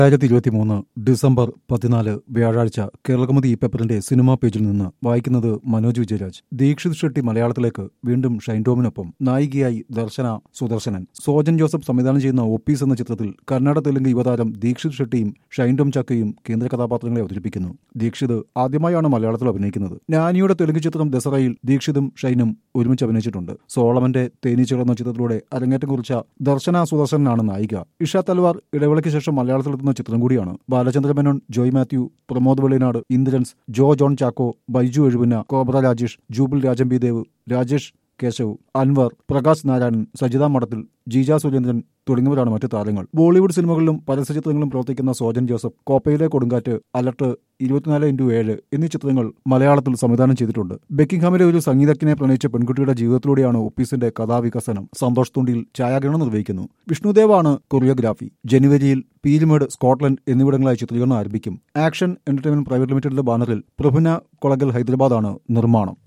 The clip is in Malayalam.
രണ്ടായിരത്തി ഇരുപത്തി മൂന്ന് ഡിസംബർ പതിനാല് വ്യാഴാഴ്ച കേരളകൗമുദി ഈ പേപ്പറിന്റെ സിനിമാ പേജിൽ നിന്ന് വായിക്കുന്നത് മനോജ് വിജയരാജ് ദീക്ഷിത് ഷെട്ടി മലയാളത്തിലേക്ക് വീണ്ടും ഷൈൻ ടോമിനൊപ്പം നായികയായി ദർശന സുദർശനൻ സോജൻ ജോസഫ് സംവിധാനം ചെയ്യുന്ന ഒപ്പീസ് എന്ന ചിത്രത്തിൽ കർണാടക തെലുങ്ക് യുവതാരം ദീക്ഷിത് ഷെട്ടിയും ഷൈൻ ടോം ചക്കയും കേന്ദ്ര കഥാപാത്രങ്ങളെ അവതരിപ്പിക്കുന്നു ദീക്ഷിത് ആദ്യമായാണ് മലയാളത്തിൽ അഭിനയിക്കുന്നത് നാനിയുടെ തെലുങ്ക് ചിത്രം ദസറയിൽ ദീക്ഷിതും ഷൈനും ഒരുമിച്ച് അഭിനയിച്ചിട്ടുണ്ട് സോളമന്റെ തേനീച്ചകൾ എന്ന ചിത്രത്തിലൂടെ അരങ്ങേറ്റം കുറിച്ച ദർശന സുദർശനാണ് നായിക ഇഷ തൽവാർ ഇടവേളയ്ക്ക് ശേഷം മലയാളത്തിലെത്തുന്ന ചിത്രം കൂടിയാണ് ബാലചന്ദ്ര മേനോൻ ജോയ് മാത്യു പ്രമോദ് വെളിനാട് ഇന്ദ്രൻസ് ജോ ജോൺ ചാക്കോ ബൈജു എഴുപുന്ന കോബ്ര രാജേഷ് ജൂബിൽ രാജംബി ദേവ് രാജേഷ് കേശവ് അൻവർ പ്രകാശ് നാരായണൻ സജിത മഠത്തിൽ ജീജ സുരേന്ദ്രൻ തുടങ്ങിയവരാണ് മറ്റ് താരങ്ങൾ ബോളിവുഡ് സിനിമകളിലും പരസ്യചിത്രങ്ങളിലും പ്രവർത്തിക്കുന്ന സോജൻ ജോസഫ് കോപ്പയിലെ കൊടുങ്കാറ്റ് അലർട്ട് ഇരുപത്തിനാല് ഇൻറ്റു ഏഴ് എന്നീ ചിത്രങ്ങൾ മലയാളത്തിൽ സംവിധാനം ചെയ്തിട്ടുണ്ട് ബെക്കിംഗ്ഹാമിലെ ഒരു സംഗീതജ്ഞനെ പ്രണയിച്ച പെൺകുട്ടിയുടെ ജീവിതത്തിലൂടെയാണ് ഒപ്പീസിന്റെ കഥാവികസനം സന്തോഷ് തുണ്ടിയിൽ ഛായാഗ്രഹണം നിർവഹിക്കുന്നു വിഷ്ണുദേവാണ് കൊറിയോഗ്രാഫി ജനുവരിയിൽ പീരുമേട് സ്കോട്ട്ലൻഡ് എന്നിവിടങ്ങളായി ചിത്രീകരണം ആരംഭിക്കും ആക്ഷൻ എന്റർടൈൻമെന്റ് പ്രൈവറ്റ് ലിമിറ്റഡിന്റെ ബാനറിൽ പ്രഭുന കൊളഗൽ ഹൈദരാബാദാണ് നിർമ്മാണം